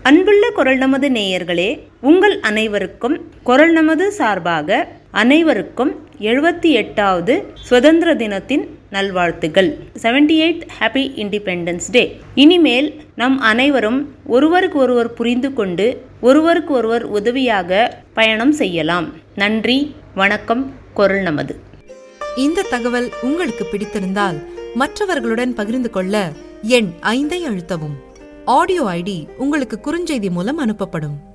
அன்புள்ள குரல் நமது நேயர்களே உங்கள் அனைவருக்கும் குரல் நமது சார்பாக அனைவருக்கும் எழுபத்தி எட்டாவது சுதந்திர தினத்தின் நல்வாழ்த்துகள் seventy eight happy independence day இனிமேல் நம் அனைவரும் ஒருவருக்கு ஒருவர் புரிந்து கொண்டு ஒருவருக்கு ஒருவர் உதவியாக பயணம் செய்யலாம் நன்றி வணக்கம் குரல் நமது இந்த தகவல் உங்களுக்கு பிடித்திருந்தால் மற்றவர்களுடன் பகிர்ந்து கொள்ள எண் ஐந்தை அழுத்தவும் ஆடியோ ஐடி உங்களுக்கு குறுஞ்செய்தி மூலம் அனுப்பப்படும்